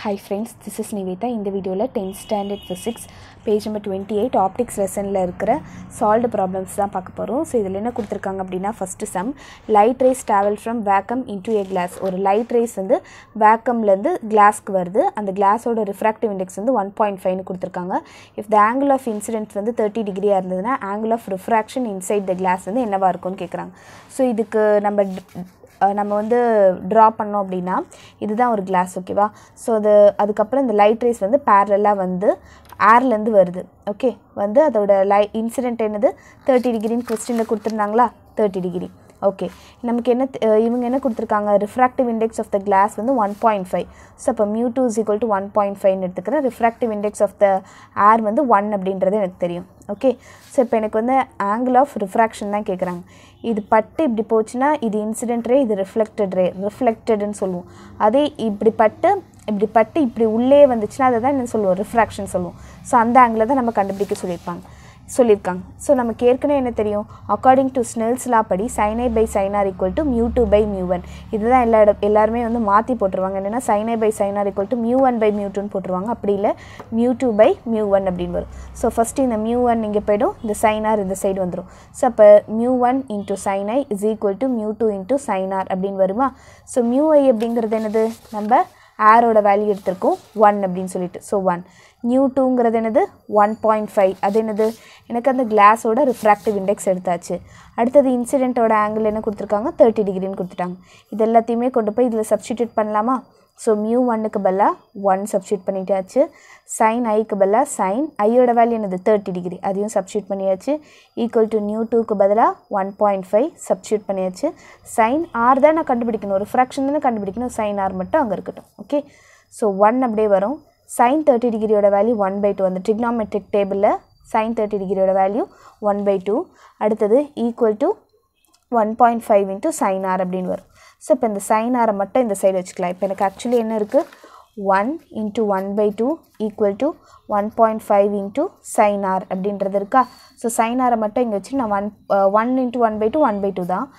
hi friends this is Nivetha இந்த வீடியோவில் tenth standard physics page number twenty eight optics லெசனில் இருக்கிற சால்வ்டு ப்ராப்ளம்ஸ் தான் பார்க்க போகிறோம் ஸோ இதில் என்ன கொடுத்துருக்காங்க அப்படின்னா first some light rays travel from vacuum into a glass ஒரு லைட் ரேஸ் வந்து வேக்கம்லேருந்து கிளாஸ்க்கு வருது அந்த கிளாஸோட ரிஃப்ராக்டிவ் இண்டெக்ஸ் வந்து ஒன் பாயிண்ட் ஃபைவ்னு கொடுத்துருக்காங்க if the angle of incident வந்து தேர்ட்டி டிகிரியாக இருந்ததுன்னா angle of refraction inside the glass வந்து என்னவாக இருக்கும்னு கேட்குறாங்க ஸோ இதுக்கு நம்ம அஹ் நம்ம வந்து ட்ரா பண்ணோம் அப்படின்னா இதுதான் ஒரு கிளாஸ் ஓகேவா ஸோ அது அதுக்கப்புறம் இந்த லைட் ரேஸ் வந்து பேரலாக வந்து ஏர்லேருந்து வருது ஓகே வந்து அதோட லை இன்சிடென்ட் என்னது தேர்ட்டி டிகிரின்னு கொஸ்டினில் கொடுத்துருந்தாங்களா தேர்ட்டி டிகிரி ஓகே நமக்கு என்ன த- அஹ் இவங்க என்ன கொடுத்துருக்காங்க refractive index of the glass வந்து ஒன் பாயிண்ட் ஃபைவ் ஸோ அப்போ mu two is equal to one point ஃபைவ்னு எடுத்துக்கிறேன் refractive index of the air வந்து ஒன் அப்படின்றது எனக்கு தெரியும் ஓகே ஸோ இப்போ எனக்கு வந்து ஆங்கிள் ஆஃப் ரிஃப்ராக்ஷன் தான் கேட்குறாங்க இது பட்டு இப்படி போச்சுன்னா இது இன்சிடென்ட் ரே இது ரிஃப்ளெக்டட் ரே ரிஃப்ளெக்டட்னு சொல்லுவோம் அதே இப்படி பட்டு இப்படி பட்டு இப்படி உள்ளே வந்துச்சுன்னா அதை தான் என்ன சொல்லுவோம் ரிஃப்ராக்ஷன் சொல்லுவோம் ஸோ அந்த ஆங்கிளை தான் நம்ம கண்டுபிடிக்க சொல்லியிருப்பாங்க சொல்லியிருக்காங்க ஸோ நமக்கு ஏற்கனவே என்ன தெரியும் அக்கார்டிங் டு ஸ்னெல்ஸ் லா படி சைனை by sine r equal to mu two by mu one இதுதான் எல்லா இட எல்லாருமே வந்து மாற்றி போட்டுருவாங்க என்னென்னா சைனை by sine r equal to mu one by mu டூன்னு போட்டுருவாங்க அப்படி இல்லை mu two by mu one அப்படின்னு வரும் ஸோ ஃபஸ்ட்டு இந்த மியூ ஒன் இங்கே போய்டும் இந்த சைனார் இந்த சைடு வந்துடும் ஸோ அப்போ மியூ ஒன் இன்ட்டு சைனை is equal to mu two into sine r அப்படின்னு வருமா ஸோ மியூ ஐ அப்படிங்கிறது என்னது நம்ம ஏரோட வேல்யூ எடுத்திருக்கோம் ஒன் அப்படின்னு சொல்லிட்டு ஸோ ஒன் நியூ டூங்கிறது என்னது ஒன் பாயிண்ட் ஃபைவ் அது என்னது எனக்கு அந்த கிளாஸோட ரிஃப்ராக்டிவ் இண்டெக்ஸ் எடுத்தாச்சு அடுத்தது இன்சிடென்ட்டோட ஆங்கிள் என்ன கொடுத்துருக்காங்க தேர்ட்டி டிகிரின்னு கொடுத்துட்டாங்க இது எல்லாத்தையுமே கொண்டு போய் இதில் சப்ஸ்டியூட் பண்ணலாமா ஸோ மியூ ஒன்னுக்கு பதிலாக ஒன் சப்ஸ்டியூட் பண்ணிட்டாச்சு சைன் ஐக்கு பதிலாக சைன் ஐயோட வேல்யூ என்னது தேர்ட்டி டிகிரி அதையும் சப்ஸ்டியூட் பண்ணியாச்சு ஈக்குவல் டு நியூ டூக்கு பதிலாக ஒன் பாயிண்ட் ஃபைவ் சப்ஸ்டியூட் பண்ணியாச்சு சைன் ஆர் தான் நான் கண்டுபிடிக்கணும் ஒரு ஃப்ராக்ஷன் தானே கண்டுபிடிக்கணும் சைன் ஆர் மட்டும் அங்கே இருக்கட்டும் ஓகே ஸோ ஒன் அப்படியே வரும் சைன் தேர்ட்டி டிகிரியோட வேல்யூ ஒன் பை டூ அந்த ட்ரிக்னாமெட்ரிக் டேபிளில் சைன் தேர்ட்டி டிகிரியோட வேல்யூ ஒன் பை டூ அடுத்தது equal to one point five into sine r அப்படின்னு வரும் ஸோ இப்போ இந்த சைன் ஆரை மட்டும் இந்த சைடு வச்சுக்கலாம் இப்போ எனக்கு ஆக்சுவலி என்ன இருக்குது one into one by two equal to one point five into sine r அப்படின்றது இருக்கா ஸோ சைன் ஆரை மட்டும் இங்கே வச்சு நான் one one into one by two one by two தான்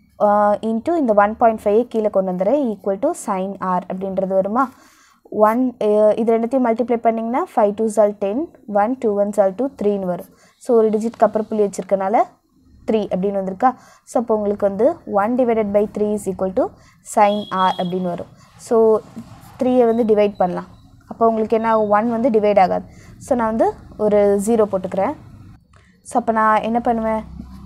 இன்ட்டு இந்த ஒன் பாயிண்ட் ஃபைவ் கீழே கொண்டு வந்துடுறேன் ஈக்குவல் டு சைன் ஆர் அப்படின்றது வருமா ஒன் இது ரெண்டுத்தையும் மல்டிப்ளை பண்ணிங்கன்னா ஃபைவ் டூ சால் டென் ஒன் டூ ஒன் சால் டூ த்ரீன்னு வரும் ஸோ ஒரு டிஜிட்க்கு அப்புறம் புள்ளி வச்சிருக்கனால த்ரீ அப்படின்னு வந்திருக்கா ஸோ அப்போ உங்களுக்கு வந்து one divided by three is equal to sine r அப்படின்னு வரும் ஸோ த்ரீயை வந்து டிவைட் பண்ணலாம் அப்போ உங்களுக்கு என்ன ஆகும் ஒன் வந்து டிவைட் ஆகாது ஸோ நான் வந்து ஒரு ஜீரோ போட்டுக்கிறேன் ஸோ அப்போ நான் என்ன பண்ணுவேன்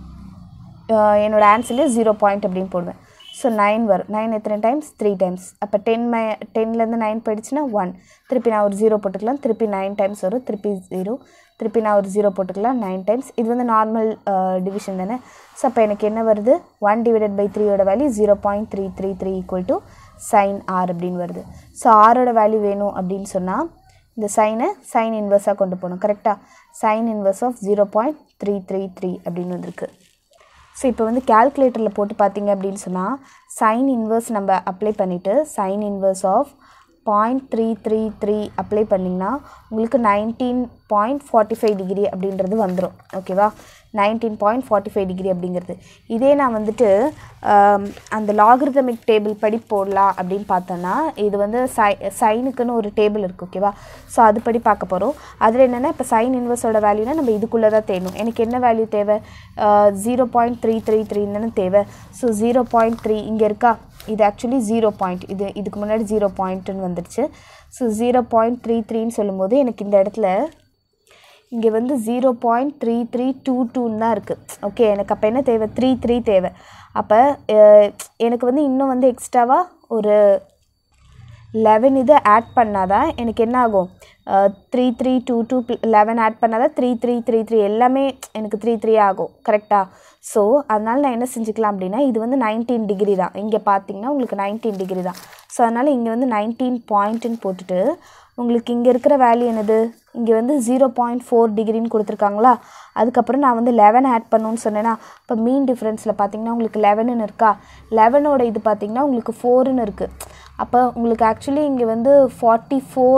அஹ் என்னோட ஆன்சர்லேயே ஜீரோ பாயிண்ட் அப்படின்னு போடுவேன் ஸோ நைன் வரும் நைன் எத்தனை டைம்ஸ் த்ரீ டைம்ஸ் அப்போ டென் மை டென்லேருந்து நைன் போயிடுச்சுன்னா ஒன் திருப்பி நான் ஒரு ஜீரோ போட்டுக்கலாம் திருப்பி நைன் டைம்ஸ் வரும் திருப்பி ஜீரோ திருப்பி நான் ஒரு ஜீரோ போட்டுக்கலாம் நைன் டைம்ஸ் இது வந்து நார்மல் டிவிஷன் தானே ஸோ அப்போ எனக்கு என்ன வருது ஒன் டிவைடட் பை த்ரீயோட value zero point three three three equal to sine r அப்படின்னு வருது ஸோ ஆரோட வேல்யூ வேணும் அப்படின்னு சொன்னால் இந்த சைனை சைன் இன்வர்ஸாக கொண்டு போகணும் கரெக்டாக sine inverse of zero point three three three அப்படின்னு வந்திருக்கு ஸோ இப்போ வந்து கால்குலேட்டரில் போட்டு பார்த்தீங்க அப்படின்னு சொன்னால் சைன் இன்வர்ஸ் நம்ம அப்ளை பண்ணிவிட்டு sine inverse of point three three three apply பண்ணிங்கன்னா உங்களுக்கு nineteen point forty five degree அப்படின்றது வந்துடும் ஓகேவா nineteen point forty five degree அப்படிங்கிறது இதே நான் வந்துட்டு ஆம், அந்த லாகிரிதமிக் டேபிள் படி போடலாம் அப்படின்னு பார்த்தோன்னா இது வந்து சை சைனுக்குன்னு ஒரு டேபிள் இருக்குது ஓகேவா ஸோ அதுபடி பார்க்க போகிறோம் அதில் என்னென்னா இப்போ சைன் இன்வர்ஸோட வேல்யூனா நம்ம இதுக்குள்ளே தான் தேடணும் எனக்கு என்ன வேல்யூ தேவை ஜீரோ பாயிண்ட் த்ரீ த்ரீ த்ரீன்னு தேவை ஸோ ஜீரோ பாயிண்ட் த்ரீ இங்கே இருக்கா இது ஆக்சுவலி ஜீரோ பாயிண்ட் இது இதுக்கு முன்னாடி ஜீரோ பாயிண்ட்டுன்னு வந்துடுச்சு ஸோ ஜீரோ பாயிண்ட் த்ரீ த்ரீன்னு சொல்லும்போது எனக்கு இந்த இடத்துல இங்கே வந்து zero point three three two டூன்னு தான் இருக்குது ஓகே எனக்கு அப்போ என்ன தேவை த்ரீ த்ரீ தேவை அப்போ எனக்கு வந்து இன்னும் வந்து எக்ஸ்ட்ராவாக ஒரு லெவன் இது ஆட் பண்ணாதான் எனக்கு என்ன ஆகும் three three two two eleven add பண்ணாதான் த்ரீ த்ரீ த்ரீ த்ரீ எல்லாமே எனக்கு த்ரீ த்ரீ ஆகும் கரெக்டாக ஸோ அதனால் நான் என்ன செஞ்சுக்கலாம் அப்படின்னா இது வந்து நைன்டீன் டிகிரி தான் இங்கே பார்த்தீங்கன்னா உங்களுக்கு நைன்டீன் டிகிரி தான் ஸோ அதனால் இங்கே வந்து நைன்டீன் பாயிண்ட்டுன்னு போட்டுட்டு உங்களுக்கு இங்கே இருக்கிற வேல்யூ என்னது இங்கே வந்து ஜீரோ பாயிண்ட் ஃபோர் டிகிரின்னு கொடுத்துருக்காங்களா அதுக்கப்புறம் நான் வந்து லெவன் ஆட் பண்ணணும்னு சொன்னேன்னா இப்போ மீன் டிஃப்ரென்ஸில் பார்த்தீங்கன்னா உங்களுக்கு லெவனுன்னு இருக்கா லெவனோட இது பார்த்தீங்கன்னா உங்களுக்கு ஃபோருன்னு இருக்குது அப்போ உங்களுக்கு ஆக்சுவலி இங்கே வந்து ஃபார்ட்டி ஃபோர்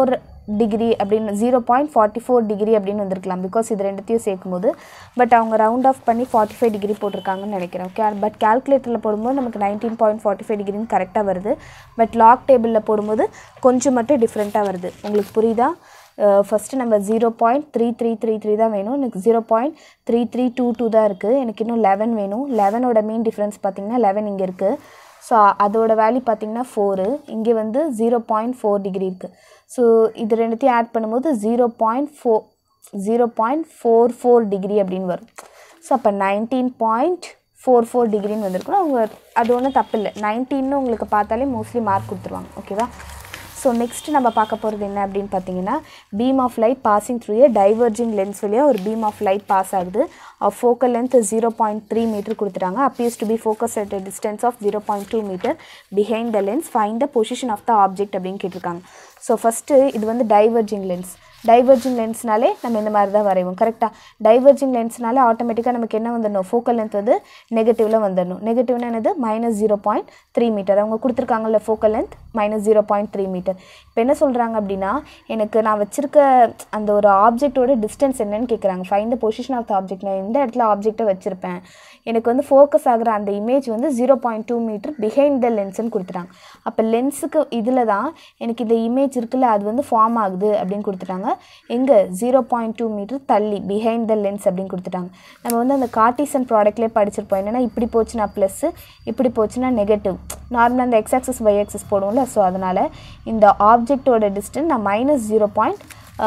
டிகிரி அப்படின்னு zero point forty four degree அப்படின்னு வந்திருக்கலாம் பிகாஸ் இது ரெண்டுத்தையும் சேர்க்கும் போது பட் அவங்க ரவுண்ட் ஆஃப் பண்ணி ஃபார்ட்டி ஃபைவ் டிகிரி போட்டிருக்காங்கன்னு நினைக்கிறேன் ஓகே பட் கேல்குலேட்டரில் போடும்போது நமக்கு நைன்டீன் பாயிண்ட் ஃபார்ட்டி ஃபைவ் டிகிரின்னு கரெக்டாக வருது பட் லாக் டேபிளில் போடும்போது கொஞ்சம் மட்டும் டிஃப்ரெண்ட்டாக வருது உங்களுக்கு புரியுதா ஃபஸ்ட்டு நம்ம zero point three three three three தான் வேணும் எனக்கு zero point three three two two தான் இருக்குது எனக்கு இன்னும் லெவன் வேணும் லெவனோட மீன் டிஃப்ரென்ஸ் பார்த்திங்கன்னா லெவன் இங்கே இருக்குது ஸோ அதோட வேல்யூ பார்த்திங்கன்னா ஃபோரு இங்கே வந்து ஜீரோ பாயிண்ட் ஃபோர் டிகிரி இருக்குது ஸோ இது ரெண்டுத்தையும் ஆட் பண்ணும்போது zero point four zero point four four degree அப்படின்னு வரும் ஸோ அப்போ நைன்டீன் பாயிண்ட் ஃபோர் ஃபோர் டிகிரின்னு வந்திருக்கணும் அவங்க அது ஒன்றும் தப்பு இல்லை நைன்டீன்னு உங்களுக்கு பார்த்தாலே மோஸ்ட்லி மார்க் கொடுத்துருவாங்க ஓகேவா ஸோ நெக்ஸ்ட் நம்ம பார்க்க போகிறது என்ன அப்படின்னு பார்த்தீங்கன்னா beam of light passing through a diverging lens வழியாக ஒரு பீம் ஆஃப் லைட் பாஸ் ஆகுது focal length zero point three meter கொடுத்துட்டாங்க appears to be focus at a distance of zero point two meter behind the lens find the position of the object அப்படின்னு கேட்டிருக்காங்க so first இது வந்து diverging lens diverging லென்ஸ்னாலே நம்ம இந்த மாதிரி தான் வரைவோம் கரெக்டாக டைவர்ஜிங் லென்ஸ்னாலே ஆட்டோமேட்டிக்காக நமக்கு என்ன வந்துடணும் ஃபோக்கல் லென்த் வந்து நெகட்டிவில் வந்துடணும் நெகட்டிவ்னா என்னது minus zero point three meter அவங்க கொடுத்துருக்காங்கல்ல focal length minus zero point three meter இப்போ என்ன சொல்கிறாங்க அப்படின்னா எனக்கு நான் வச்சிருக்க அந்த ஒரு ஆப்ஜெக்டோட டிஸ்டன்ஸ் என்னன்னு கேட்குறாங்க find the position of the object நான் எந்த இடத்துல ஆப்ஜெக்டை வச்சுருப்பேன் எனக்கு வந்து ஃபோக்கஸ் ஆகிற அந்த இமேஜ் வந்து zero point two meter behind the லென்ஸ்னு கொடுத்துட்டாங்க அப்போ லென்ஸுக்கு இதில் தான் எனக்கு இந்த இமேஜ் இருக்குல்ல அது வந்து ஃபார்ம் ஆகுது அப்படின்னு கொடுத்துட்டாங்க எங்கே ஜீரோ பாயிண்ட் டூ மீட்டர் தள்ளி பிஹைண்ட் த லென்ஸ் அப்படின்னு கொடுத்துட்டாங்க நம்ம வந்து அந்த கார்டிசன் ப்ராடக்ட்லேயே படிச்சிருப்போம் என்னென்னா இப்படி போச்சுன்னா ப்ளஸ்ஸு இப்படி போச்சுன்னா நெகட்டிவ் நார்மலாக அந்த எக்ஸ் ஆக்சஸ் ஒய் ஆக்சஸ் போடுவோம்ல ஸோ அதனால் இந்த ஆப்ஜெக்டோட டிஸ்டன்ஸ் நான் minus zero point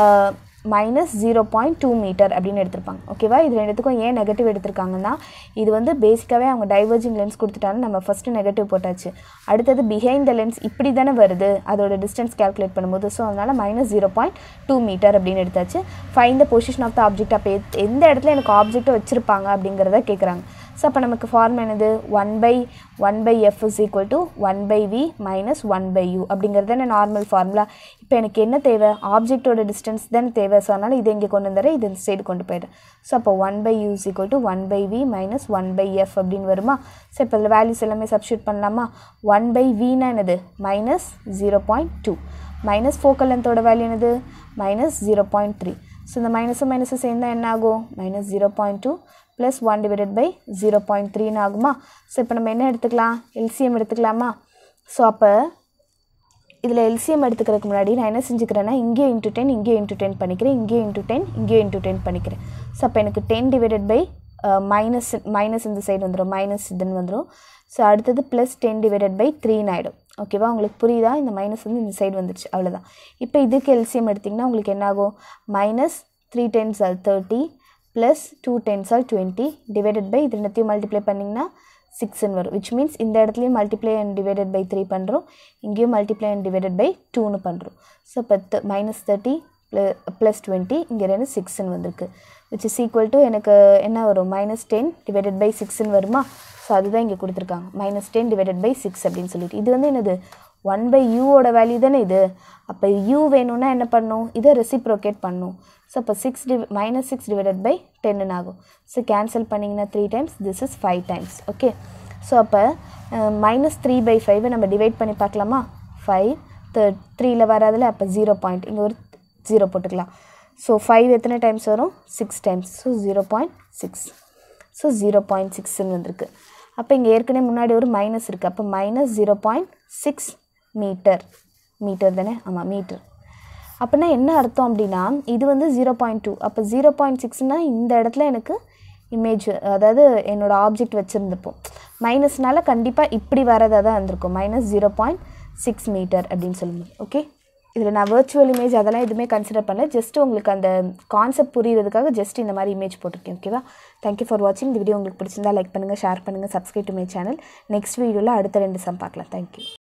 minus zero point two meter அப்படின்னு எடுத்திருப்பாங்க ஓகேவா இது ரெண்டுத்துக்கும் ஏன் நெகட்டிவ் எடுத்திருக்காங்கன்னா இது வந்து பேசிக்காகவே அவங்க டைவர்ஜிங் லென்ஸ் கொடுத்துட்டாங்க நம்ம ஃபஸ்ட்டு நெகட்டிவ் போட்டாச்சு அடுத்தது பிஹைண்ட் த லென்ஸ் இப்படி தானே வருது அதோட டிஸ்டன்ஸ் கேல்குலேட் பண்ணும்போது ஸோ அதனால் minus zero point two meter அப்படின்னு எடுத்தாச்சு find the position of the object அப்போ எந்த இடத்துல எனக்கு ஆப்ஜெக்ட்டை வச்சுருப்பாங்க அப்படிங்கிறத கேட்குறாங்க ஸோ அப்போ நமக்கு ஃபார்ம் என்னது one by one by F is equal to one by V minus one by U அப்படிங்கிறது தானே நார்மல் ஃபார்முலா இப்போ எனக்கு என்ன தேவை ஆப்ஜெக்டோட டிஸ்டன்ஸ் தானே தேவை ஸோ அதனால் இதை இங்கே கொண்டு வந்துடுறேன் இது இந்த சைடு கொண்டு போயிடுறேன் ஸோ அப்போ one by U is equal to one by V minus one by F அப்படின்னு வருமா ஸோ இப்போ இதில் வேல்யூஸ் எல்லாமே சப்ஸ்டியூட் பண்ணலாமா ஒன் பை வினா என்னது minus zero point two minus focal லென்த்தோட வேல்யூ என்னது minus zero point three so இந்த மைனஸும் மைனஸும் சேர்ந்தால் என்ன ஆகும் minus zero point two plus one divided by zero point த்ரீன்னு ஆகுமா ஸோ இப்போ நம்ம என்ன எடுத்துக்கலாம் எல்சிஎம் எடுத்துக்கலாமா ஸோ அப்போ இதில் எல்சிஎம் எடுத்துக்கிறதுக்கு முன்னாடி நான் என்ன செஞ்சுக்கிறேன்னா இங்கே இன்ட்டு டென் இங்கே இன்ட்டு டென் பண்ணிக்கிறேன் இங்கே இன்ட்டு டென் இங்கே இன்ட்டு டென் பண்ணிக்கிறேன் ஸோ அப்போ எனக்கு ten divided by minus minus இந்த சைடு வந்துடும் மைனஸ் இதுன்னு வந்துடும் ஸோ அடுத்தது ப்ளஸ் டென் டிவைடட் பை த்ரீன்னு ஆகிடும் ஓகேவா உங்களுக்கு புரியுதா இந்த மைனஸ் வந்து இந்த சைடு வந்துருச்சு அவ்வளோதான் இப்போ இதுக்கு எல்சிஎம் எடுத்திங்கன்னா உங்களுக்கு என்ன ஆகும் minus three tens are thirty plus two tens are twenty divided by இது ரெண்டுத்தையும் மல்டிப்ளை பண்ணிங்கன்னா சிக்ஸ்ன்னு வரும் விச் மீன்ஸ் இந்த இடத்துலையும் multiply and divided by three பண்ணுறோம் இங்கேயும் மல்டிப்ளை அண்ட் டிவைடட் பை டூன்னு பண்ணுறோம் ஸோ இப்போ மைனஸ் தேர்ட்டி ப்ளஸ் டுவெண்ட்டி இங்கே ரெண்டு சிக்ஸ்ன்னு வந்திருக்கு விச் இஸ் ஈக்குவல் டு எனக்கு என்ன வரும் மைனஸ் டென் டிவைடட் பை சிக்ஸ்ன்னு வருமா ஸோ அதுதான் இங்கே கொடுத்துருக்காங்க minus ten divided by six அப்படின்னு சொல்லிட்டு இது வந்து என்னது ஒன் பை யூவோட வேல்யூ தானே இது அப்போ யூ வேணும்னா என்ன பண்ணும் இதை ரெசிப்ரோகேட் பண்ணும் ஸோ அப்போ six div minus six divided by டென்னு ஆகும் ஸோ கேன்சல் பண்ணிங்கன்னா three times this is five times okay so அப்போ மைனஸ் த்ரீ பை ஃபைவை நம்ம டிவைட் பண்ணி பார்க்கலாமா ஃபைவ் தேர்ட் த்ரீயில் வராதில் அப்போ ஜீரோ பாயிண்ட் இங்கே ஒரு ஜீரோ போட்டுக்கலாம் ஸோ ஃபைவ் எத்தனை டைம்ஸ் வரும் six times so zero point six so zero point சிக்ஸ்ன்னு வந்திருக்கு அப்போ இங்கே ஏற்கனவே முன்னாடி ஒரு மைனஸ் இருக்குது அப்போ minus zero point six metre metre தானே ஆமாம் மீட்டர் அப்படின்னா என்ன அர்த்தம் அப்படின்னா இது வந்து ஜீரோ பாயிண்ட் டூ அப்போ ஜீரோ பாயிண்ட் சிக்ஸ்னால் இந்த இடத்துல எனக்கு இமேஜ் அதாவது என்னோடய ஆப்ஜெக்ட் வச்சுருந்துப்போம் மைனஸ்னால கண்டிப்பாக இப்படி வரதாக தான் இருந்திருக்கும் minus zero point six metre அப்படின்னு சொல்லும்போது ஓகே இதில் நான் வர்ச்சுவல் இமேஜ் அதெல்லாம் எதுவுமே கன்சிடர் பண்ணல ஜஸ்ட் உங்களுக்கு அந்த கான்செப்ட் புரியுறதுக்காக ஜஸ்ட் இந்த மாதிரி இமேஜ் போட்டிருக்கேன் ஓகேவா தேங்க்யூ ஃபார் வாட்சிங் இந்த வீடியோ உங்களுக்கு பிடிச்சிருந்தா லைக் பண்ணுங்கள் ஷேர் பண்ணுங்கள் subscribe to my channel next வீடியோவில் அடுத்த ரெண்டு சம் பார்க்கலாம் தேங்க்யூ